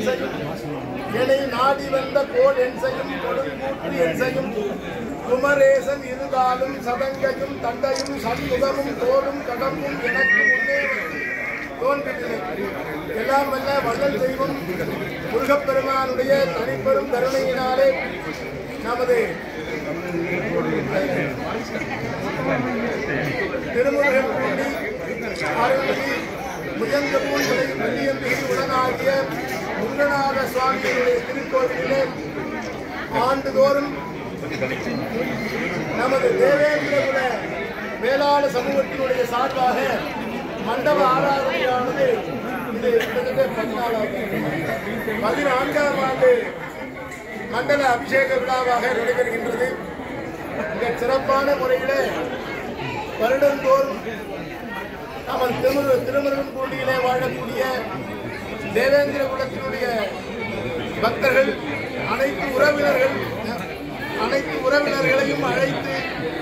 என்னை நாடி வந்த கோல் என்சையும் கொடுங்கூற்று என்சையும் குமரேசன் இருகாலும் சதங்கையும் தண்டையும் சண்முகமும் தோளும் கடம்பும் எனக்கு முன்னே வந்து தோன்றினேன் எல்லாம் வல்ல வள்ளல் தெய்வம் முருகப்பெருமானுடைய தனிப்பெரும் கருணையினாலே நமது திருமுருகன் பூண்டி அருள்மிகு முயந்த பூண்களை வெள்ளியம்பிகை உடனாகிய முருகநாத சுவாமிகளுடைய திருக்கோவிலிலே ஆண்டுதோறும் நமது தேவேந்திரகுல வேளாண் சமூகத்தினுடைய சார்பாக மண்டப ஆராதனையானது இது கிட்டத்தட்ட பதினாலாவது பதினான்காம் ஆண்டு மண்டல அபிஷேக விழாவாக நடைபெறுகின்றது மிக சிறப்பான முறையிலே வருடந்தோறும் நமது திருமுரு திருமுருகன் பூண்டியிலே வாழக்கூடிய தேவேந்திர குலத்தினுடைய பக்தர்கள் அனைத்து உறவினர்கள் அனைத்து உறவினர்களையும் அழைத்து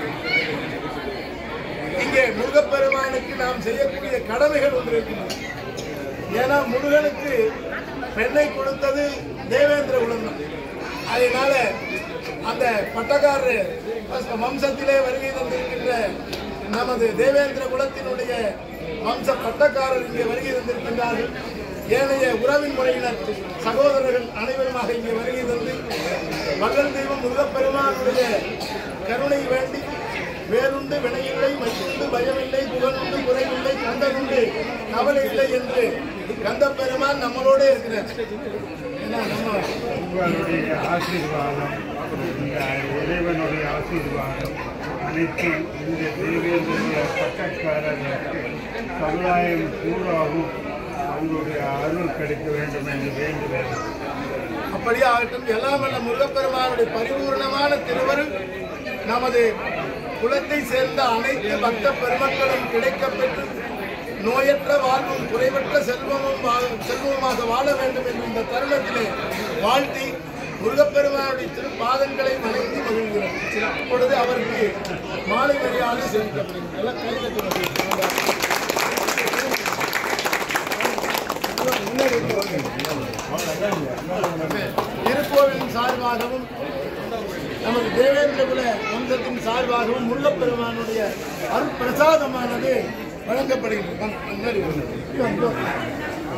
இங்கே முருகப்பெருமானுக்கு நாம் செய்யக்கூடிய கடமைகள் ஒன்று இருக்கின்றன ஏன்னா முருகனுக்கு பெண்ணை கொடுத்தது தேவேந்திர குலம் தான் அதனால அந்த பட்டக்காரர் வம்சத்திலே வருகை தந்திருக்கின்ற நமது தேவேந்திர குலத்தினுடைய வம்ச பட்டக்காரர் இங்கே வருகை தந்திருக்கின்றார்கள் ஏனைய உறவின் முறையினர் சகோதரர்கள் அனைவருமாக இங்கே வருகை தந்து வள்ளல் தெய்வம் முருகப்பெருமானுடைய கருணை வேண்டி வேறுண்டு வினையில்லை மையுண்டு பயமில்லை புகழுண்டு குறைவில்லை கந்தனுண்டு கவலை இல்லை என்று கந்த பெருமான் நம்மளோட இருக்கிறார் ஏன்னா நம்ம உங்களுடைய ஆசீர்வாதம் இந்த இறைவனுடைய ஆசீர்வாதம் அனைத்தும் இந்த தேவேந்திரிய பட்டக்காரர்களுக்கு சமுதாயம் பூராவும் அவங்களுடைய அருள் கிடைக்க வேண்டும் என்று வேண்டுகிறேன் அப்படியே ஆகட்டும் எல்லாம் வல்ல முருகப்பெருமானுடைய பரிபூர்ணமான திருவருள் நமது குலத்தை சேர்ந்த அனைத்து பக்த பெருமக்களும் கிடைக்கப்பெற்று நோயற்ற வாழ்வும் குறைவற்ற செல்வமும் வா- செல்வமாக வாழ வேண்டும் என்ற இந்த தருணத்திலே வாழ்த்தி முருகப்பெருமானுடைய திருப்பாதங்களை வணங்கி மகிழ்கிறோம் இப்பொழுது அவருக்கு மாலை மரியாதை செலுத்தப்படுகிறது எல்லாம் கை தட்டுங்கள். திருக்கோவிலின் சார்பாகவும் நமது தேவேந்திரகுல வம்சத்தின் சார்பாகவும் முருகப்பெருமானுடைய அருட்பிரசாதமானது வழங்கப்படுகின்றது வாங்க, முன்னாடி வாங்க. இங்க வந்து உட்காருங்க.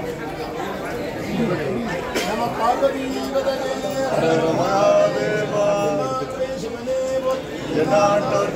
நம பார்வதி சிவனே போற்றி.